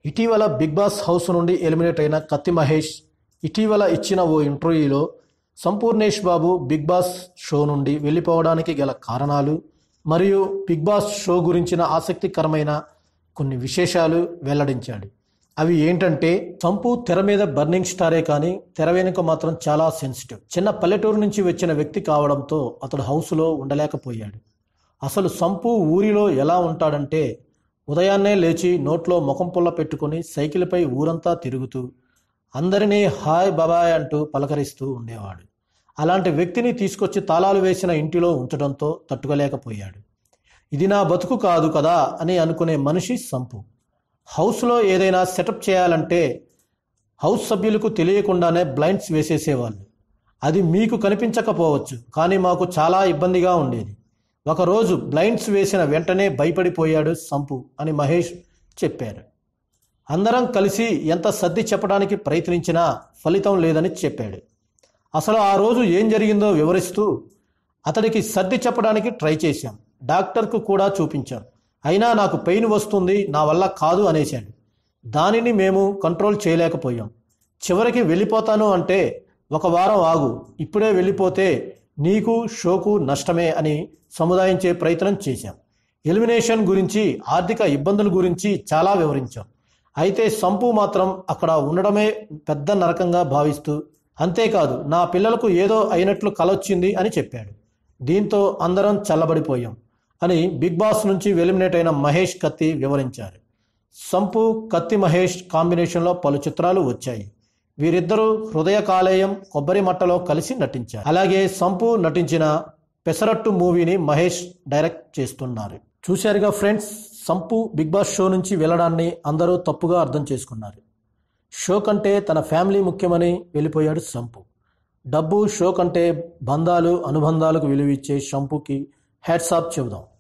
ఇటీవల Bigg Boss house నుండి eliminate అయిన కత్తి మహేష్ ఇటీవల ఇచ్చిన ఓ ఇంటర్వ్యూలో Sampoornesh Babu Bigg Boss show నుండి వెళ్ళిపోవడానికి గల కారణాలు మరియు బిగ్ బాస్ షో గురించిన ఆసక్తికరమైన కొన్ని విశేషాలు వెల్లడించాడు అవి ఏంటంటే సంపు తెర మీద బర్నింగ్ స్టారే కానీ తెర వెనుక మాత్రం చాలా సెన్సిటివ్ చిన్న పల్లెటూరు నుంచి వచ్చిన వ్యక్తి కావడంతో అతడు హౌస్లో ఉండలేకపోయాడు అసలు సంపు ఊరిలో ఎలా ఉంటాడంటే ఉదయాన్నే లేచి నోట్లో ముఖం పుల్ల పెట్టుకుని సైకిల్పై ఊరంతా తిరుగుతూ అందరినీ హాయ్ బాబాయ్ అంటూ పలకరిస్తూ ఉండేవాడు అలాంటి వ్యక్తిని తీసుకొచ్చి తాళాలు వేసిన ఇంటిలో ఉంచడంతో తట్టుకోలేకపోయాడు ఇది నా బతుకు కాదు కదా అని అనుకునే మనిషి సంపు హౌస్లో ఏదైనా సెటప్ చేయాలంటే హౌస్ సభ్యులకు తెలియకుండానే బ్లైండ్స్ వేసేసేవాళ్ళు అది మీకు కనిపించకపోవచ్చు కానీ మాకు చాలా ఇబ్బందిగా ఉండేది ఒకరోజు బ్లైండ్స్ వేసిన వెంటనే భయపడిపోయాడు సంపు అని మహేష్ చెప్పారు అందరం కలిసి ఎంత సర్ది చెప్పడానికి ప్రయత్నించినా ఫలితం లేదని చెప్పాడు అసలు ఆ రోజు ఏం జరిగిందో వివరిస్తూ అతడికి సర్ది చెప్పడానికి ట్రై చేశాం డాక్టర్కు కూడా చూపించాం అయినా నాకు పెయిన్ వస్తుంది నా వల్ల కాదు అనేశాడు దానిని మేము కంట్రోల్ చేయలేకపోయాం చివరికి వెళ్ళిపోతాను అంటే ఒక వారం ఆగు ఇప్పుడే వెళ్ళిపోతే నీకు షోకు నష్టమే అని సముదాయించే ప్రయత్నం చేశాం ఎలిమినేషన్ గురించి ఆర్థిక ఇబ్బందుల గురించి చాలా వివరించాం అయితే సంపు మాత్రం అక్కడ ఉండడమే పెద్ద నరకంగా భావిస్తూ అంతేకాదు నా పిల్లలకు ఏదో అయినట్లు కలొచ్చింది అని చెప్పాడు దీంతో అందరం చల్లబడిపోయాం అని బిగ్ బాస్ నుంచి ఎలిమినేట్ అయిన మహేష్ కత్తి వివరించారు సంపు కత్తి మహేష్ కాంబినేషన్లో పలు చిత్రాలు వచ్చాయి వీరిద్దరూ హృదయ కాలేయం కొబ్బరి మట్టలో కలిసి నటించారు అలాగే సంపు నటించిన పెసరట్టు మూవీని మహేష్ డైరెక్ట్ చేస్తున్నారు చూశారుగా friends Sampu Bigg Boss show నుంచి వెళ్ళడాన్ని అందరూ తప్పుగా అర్థం చేసుకున్నారు షో కంటే తన ఫ్యామిలీ ముఖ్యమని వెళ్ళిపోయాడు సంపు డబ్బు షో కంటే బంధాలు అనుబంధాలకు విలువిచ్చే షంపుకి హ్యాట్సాప్ చెబుదాం